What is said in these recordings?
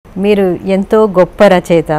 మీరు ఎంతో గొప్ప రచయిత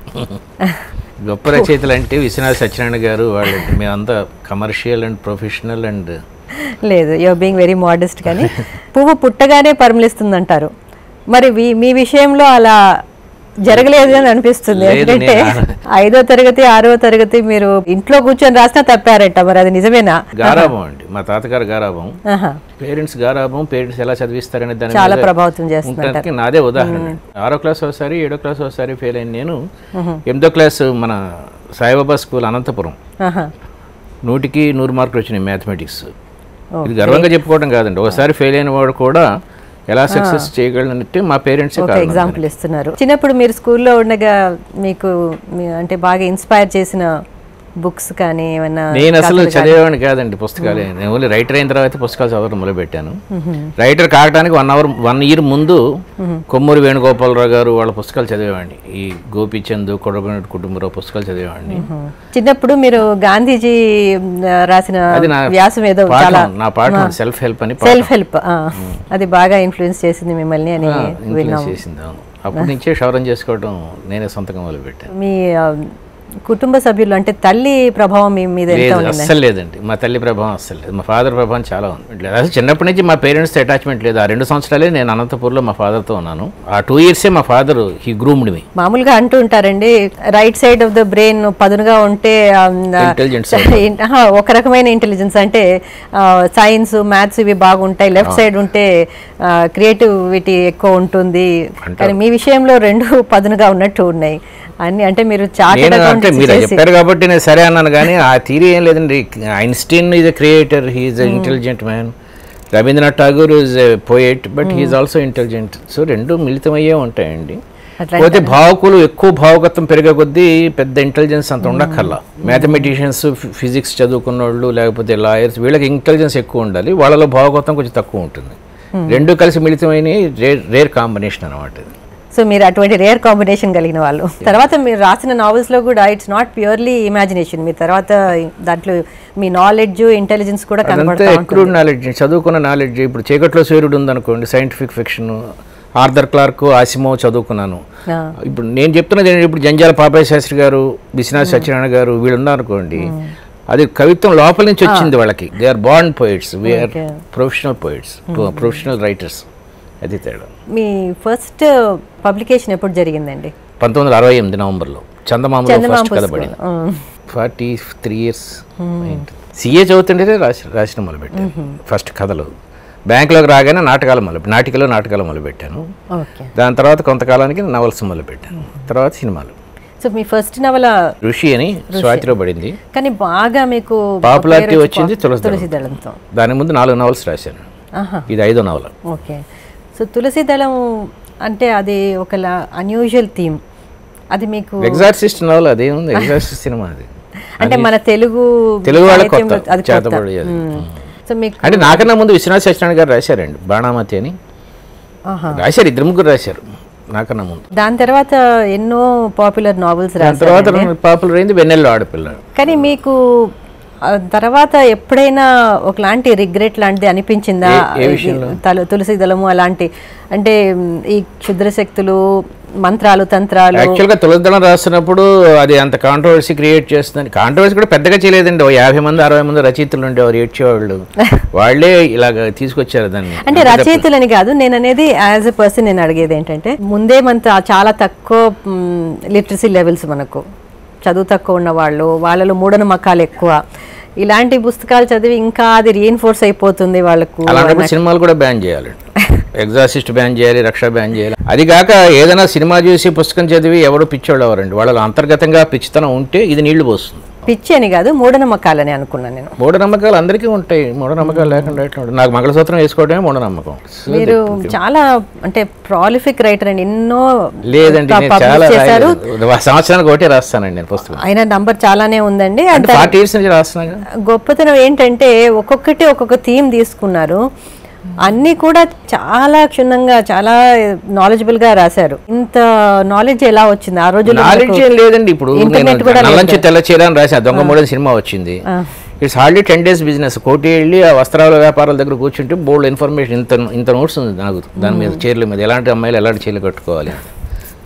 గొప్ప రచయితలు అంటే విశ్వనాథ్ సత్యనారాయణ గారు వాళ్ళు మేమంతా కమర్షియల్ అండ్ ప్రొఫెషనల్ అండ్ లేదు యువర్ బీయింగ్ వెరీ మోడెస్ట్ కానీ పువ్వు పుట్టగానే పరిమళిస్తుంది అంటారు మరి మీ- మీ విషయంలో అలా జరగలేదు అని అనిపిస్తుంది లేదు, ఎందుకంటే నేను ఐదో తరగతి ఆరో తరగతి మీరు ఇంట్లో కూర్చొని రాసినా తప్పారట మరి అది నిజమేనా గారాబం అండి మా తాతగారు గారాబం ఆహా. పేరెంట్స్ గారాబం పేరెంట్స్ ఎలా చదివిస్తారనే దాని చాలా మీద ప్రభావితం చేస్తుందంటారు ఉండటానికి నాదే ఉదాహరణ ఆరో క్లాస్ ఒకసారి ఏడో క్లాస్ ఒకసారి ఫెయిల్ అయిన నేను ఎనిమిదో క్లాస్ మన సాయిబాబా స్కూల్ అనంతపురం ఆహా. నూటికి నూరు మార్కులు వచ్చినాయి మ్యాథమెటిక్స్ ఇది గర్వంగా చెప్పుకోవడం కాదండి ఒకసారి ఫెయిల్ అయిన వాడు కూడా ఎలా సక్సెస్ చేయగలనంటే మా పేరెంట్సే ఒక కారణం ఎగ్జాంపుల్ ఇస్తున్నారు చిన్నప్పుడు మీరు స్కూల్లో ఉండగా మీకు మీ- అంటే బాగా ఇన్స్పైర్ చేసిన బుక్స్ కానీ ఏమన్నా నేను అసలు చదివేవాడిని కాదండి పుస్తకాలు నేను ఓన్లీ రైటర్ అయిన తర్వాత పుస్తకాలు చదవడం మొదలుపెట్టాను రైటర్ కావడానికి వన్ అవర్ వన్ ఇయర్ ముందు కొమ్మూరి వేణుగోపాలరావు గారు వాళ్ళ పుస్తకాలు చదివేవాడిని ఈ గోపీచంద్ కొడగొండ కుటుంబరావు పుస్తకాలు చదివేవాడిని చిన్నప్పుడు మీరు గాంధీజీ మ్, రాసిన అది నా వ్యాసం ఏదో చాలా పాఠం నా పాఠం సెల్ఫ్ హెల్ప్ అని సెల్ఫ్ హెల్ప్ అది బాగా ఇన్ఫ్లుయెన్స్ చేసింది మిమ్మల్ని అని ఇన్ఫ్లుయెన్స్ చేసింది అవును. అప్పటి నుంచే క్షౌరం చేసుకోవడం నేనే సొంతంగా మొదలుపెట్టాను మీ ఆ, కుటుంబ సభ్యులు అంటే తల్లి ప్రభావం మీ మీద ఎంత లేదు ఉండింది అస్సలు లేదండి మా తల్లి ప్రభావం అస్సలు లేదు మా ఫాదర్ ప్రభావం చాలా ఉంది లేదు, అసలు చిన్నప్పటి నుంచి మా పేరెంట్స్ అటాచ్మెంట్ లేదు ఆ రెండు సంవత్సరాలే నేను అనంతపూర్లో మా father తో ఉన్నాను ఆ టూ ఇయర్సే మా ఫాదర్ హీ గ్రూమ్డ్ మీ మామూలుగా అంటూ ఉంటారండి right side of the brain పదునుగా ఉంటే ఆ, Intelligence ఇన్- ఆహా, ఒక రకమైన ఇంటెలిజెన్స్ అంటే సైన్స్ మ్యాథ్స్ ఇవి బాగుంటాయి లెఫ్ట్ సైడ్ ఉంటే క్రియేటివిటీ ఎక్కువ ఉంటుంది కానీ మీ విషయంలో రెండు పదునుగా ఉన్నట్టు ఉన్నాయి అన్ని అంటే మీరు చార్టెడ్ నేను అంటే మీరు అకౌంట్స్ చెప్పారు కాబట్టి నేను సరే అన్నాను కానీ ఆ థీరీ ఏం లేదండి Einstein is a creator he's intelligent man Rabindranath Tagore is a poet but he's also intelligent so రెండు మిళితమయ్యే ఉంటాయండి అట్లా పోతే భావకులు ఎక్కువ భావకత్వం పెరిగే కొద్దీ పెద్ద ఇంటెలిజెన్స్ అంత ఉండక్కర్లా మ్యాథమెటిషియన్స్ ఫిజిక్స్ చదువుకున్న వాళ్ళు లేకపోతే లాయర్స్ వీళ్ళకి ఇంటెలిజెన్స్ ఎక్కువ ఉండాలి వాళ్ళలో భావకత్వం కొంచెం తక్కువ ఉంటుంది రెండు కలిసి మిళితమైన రేర్ రేర్ కాంబినేషన్ అనమాట ఇది సో మీరు అటువంటి రేర్ కాంబినేషన్ కలిగిన వాళ్ళు తర్వాత మీరు రాసిన novels లో కూడా ఇట్స్ నాట్ ప్యూర్లీ ఇమాజినేషన్ మీ తర్వాత దాంట్లో మీ నాలెడ్జ్ ఇంటెలిజెన్స్ కూడా అదంతా కనబడతా ఎక్కువ నాలెడ్జ్ చదువుకున్న నాలెడ్జ్ ఇప్పుడు చీకట్లో సూర్యుడు ఉందనుకోండి scientific fiction Arthur Clarke Asimov చదువుకున్నాను ఆ. ఇప్పుడు నేను చెప్తున్నది ఏంటంటే ఇప్పుడు జంజాల పాపయ్య శాస్త్రి గారు విశ్వనాథ్ సత్యనారాయణ గారు వీళ్ళు ఉన్నారనుకోండి అది కవిత్వం లోపల నుంచి వచ్చింది వాళ్ళకి దే ఆర్ బాండ్ poets we are Okay. Professional poets professional writers అది తేడా మీ ఫస్ట్ పబ్లికేషన్ ఎప్పుడు జరిగిందండి పంతొమ్మిది వందల అరవై ఎనిమిది నవంబర్లో చందమామలో చందమామ ఫస్ట్ కథ పుస్తకం. పడింది um. Forty three years CA చదువుతుంటేనే రాసి రాసిన మొదలుపెట్టాను ఫస్ట్ కథలు బ్యాంకులోకి రాగానే నాటకాలు మొదలు నాటికలో నాటకాలు మొదలుపెట్టాను ఓకే దాని తర్వాత కొంతకాలానికి నవల్స్ మొదలుపెట్టాను తర్వాత సినిమాలు సో మీ ఫస్ట్ నవల ఋషి అని స్వాతిలో పడింది కానీ బాగా మీకు పాపులారిటీ పేరు వచ్చింది తులసి దళం. తులసి దళంతో దాని ముందు నాలుగు నవల్స్ రాశాను ఆహా ఇది ఐదో నవల ఓకే సో తులసి దళం అంటే అది ఒక అన్యూజువల్ థీమ్ అది మీకు ఎగ్జార్సిస్ట్ నవల అదేముంది ఎగ్జార్సిస్ట్ సినిమా అది అంటే మన తెలుగు తెలుగు వాళ్ళకి సాహిత్యంలో కొత్త, అది కొత్త. చేతబడి అది. మ్మ్. సో మీకు అంటే నాకన్నా ముందు విశ్వనాథ్ సత్యనారాయణ గారు రాశారండి బాణామతి అని ఆహా. రాశారు ఇద్దరు ముగ్గురు రాశారు నాకన్నా ముందు దాని తర్వాత ఎన్నో పాపులర్ నావెల్స్ దాని రాశారు తర్వాత పాపులర్ అయింది వెన్నెల్లో ఆడపిల్ల కానీ మీకు ఆ తర్వాత ఎప్పుడైనా ఒకలాంటి రిగ్రెట్ లాంటిది అనిపించిందా ఏ- ఏ విషయంలో? తల తులసి దళము అలాంటి అంటే మ్, ఈ క్షుద్ర శక్తులు మంత్రాలు తంత్రాలు యాక్చువల్గా తులసిదళం రాస్తున్నప్పుడు అది అంత కాంట్రవర్సీ క్రియేట్ చేస్తుందని కాంట్రవర్సీ కూడా పెద్దగా చేయలేదండి ఓ యాభై మంది అరవై మంది రచయితలు ఉండేవారు ఏడ్చేవాళ్ళు వాళ్ళే ఇలాగ తీసుకొచ్చారు దాన్ని అంటే రచయితలని కాదు నేను అనేది యాజ్ ఎ పర్సన్ నేను అడిగేది ఏంటంటే ముందే మన చాలా తక్కువ లిటరసీ లెవెల్స్ మనకు చదువు తక్కువ ఉన్న వాళ్ళు వాళ్ళలో మూఢనమ్మకాలు ఎక్కువ ఇలాంటి పుస్తకాలు చదివి ఇంకా అది రీఎన్ఫోర్స్ అయిపోతుంది వాళ్ళకు అలాంటప్పుడు సినిమాలు కూడా బ్యాన్ చేయాలి ఎగ్జాసిస్ట్ బ్యాన్ చేయాలి రక్ష బ్యాన్ చేయాలి అది కాక ఏదైనా సినిమా చూసి పుస్తకం చదివి ఎవరు పిచ్చోళ్ళు ఎవరండి వాళ్ళలో అంతర్గతంగా పిచ్చితనం ఉంటే ఇది నీళ్లు పోస్తుంది పిచ్చి అని కాదు మూఢనమ్మకాలని అనుకున్నాను నేను మూఢనమ్మకాలు అందరికీ ఉంటాయి మూఢనమ్మకాలు లేకుండా ఎట్లా ఉంటుంది? నాకు మంగళసూత్రం వేసుకోవడమే మూఢనమ్మకం So, మీరు చాలా అంటే ప్రాలిఫిక్ రైటర్ అండి ఎన్నో లేదండి నేను publish చాలా చేశారు రాయలేదు. సంవత్సరానికి ఒకటే రాస్తానండి నేను పుస్తకం ఆయన నంబర్ చాలానే ఉందండి అంటే అంత ఫార్టీ ఇయర్స్ నుంచి రాస్తున్నాగా గొప్పతనం ఏంటంటే ఒక్కొక్కటి ఒక్కొక్క థీమ్ తీసుకున్నారు అన్నీ కూడా చాలా క్షుణ్ణంగా చాలా నాలెడ్జబుల్ గా రాశారు ఇంత నాలెడ్జ్ ఎలా వచ్చింది ఆ రోజుల్లో నాలెడ్జ్ ఏం లేదండి ఇప్పుడు Internet నేను కూడా నల్లంచి తెల్ల చీర అని రాసిన దొంగ మూడని సినిమా వచ్చింది it's hardly ten days business కోటి వెళ్ళి ఆ వస్త్రాల వ్యాపారాల దగ్గర కూర్చుంటే బోల్డ్ ఇన్ఫర్మేషన్ ఇంత ఇంత నోట్స్ ఉంది నాకు దాని మీద చీరల మీద ఎలాంటి అమ్మాయిలు ఎలాంటి చీరలు కట్టుకోవాలి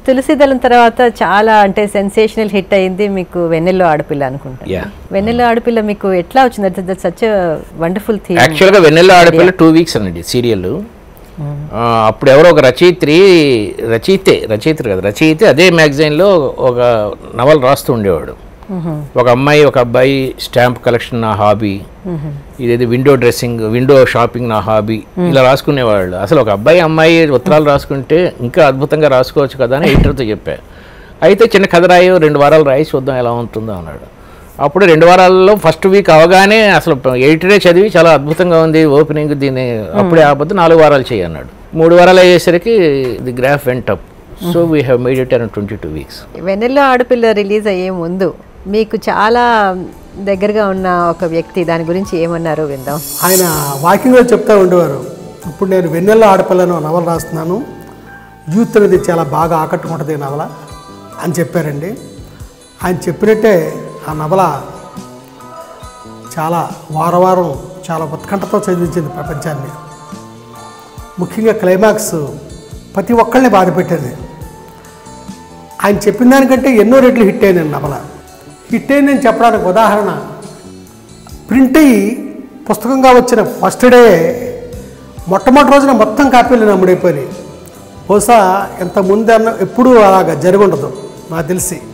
తులసి దళం తర్వాత చాలా అంటే సెన్సేషనల్ హిట్ అయింది మీకు వెన్నెల్లో ఆడపిల్ల అనుకుంటా Yeah. వెన్నెల్లో ఆడపిల్ల మీకు ఎట్లా వచ్చింది సచ్ వండర్ఫుల్ థీమ్ యాక్చువల్గా వెన్నెల ఆడపిల్ల టూ వీక్స్ అండి సీరియల్ అప్పుడు ఎవరో ఒక రచయిత్రి రచయితే రచయిత్రి కదా రచయితే అదే మ్యాగజైన్లో ఒక నవల రాస్తూ ఉండేవాడు ఒక అమ్మాయి ఒక అబ్బాయి స్టాంప్ కలెక్షన్ నా హాబీ ఇదేది విండో డ్రెస్సింగ్ విండో షాపింగ్ నా హాబీ ఇలా రాసుకునేవాళ్ళు అసలు ఒక అబ్బాయి అమ్మాయి ఉత్తరాలు రాసుకుంటే ఇంకా అద్భుతంగా రాసుకోవచ్చు కదా అని ఎడిటర్తో చెప్పా అయితే చిన్న కథ రాయి రెండు వారాలు రాయి చూద్దాం ఎలా ఉంటుందో అన్నాడు అప్పుడు రెండు వారాల్లో ఫస్ట్ వీక్ అవగానే అసలు ఎడిటరే చదివి చాలా అద్భుతంగా ఉంది ఓపెనింగ్ దీన్ని అప్పుడే ఆపద్దు నాలుగు వారాలు చేయి అన్నాడు మూడు వారాలు అయ్యేసరికి the graph went up so we have made it around twenty two weeks వెన్నెల్లో ఆడపిల్ల రిలీజ్ అయ్యే ముందు మీకు చాలా దగ్గరగా ఉన్న ఒక వ్యక్తి దాని గురించి ఏమన్నారో విందాం ఆయన వాకింగ్లో చెప్తూ ఉండేవారు ఇప్పుడు నేను వెన్నెల ఆడపిల్లను నవల రాస్తున్నాను యూత్ అనేది చాలా బాగా ఆకట్టుకుంటుంది ఈ నవల అని చెప్పారండి ఆయన చెప్పినట్టే ఆ నవల చాలా వారం వారం చాలా ఉత్కంఠతో చదివించింది ప్రపంచాన్ని ముఖ్యంగా క్లైమాక్స్ ప్రతి ఒక్కళ్ళని బాధ పెట్టేది ఆయన చెప్పిన దానికంటే ఎన్నో రెట్లు హిట్ అయిన నవల హిట్ అయిందని చెప్పడానికి ఉదాహరణ ప్రింట్ అయ్యి పుస్తకంగా వచ్చిన ఫస్ట్ డే మొట్టమొదటి రోజున మొత్తం కాపీలు నమ్ముడైపోయినాయి బహుశా ఇంత ముందు అన్న ఎప్పుడూ అలాగ జరిగి ఉండదు నాకు తెలిసి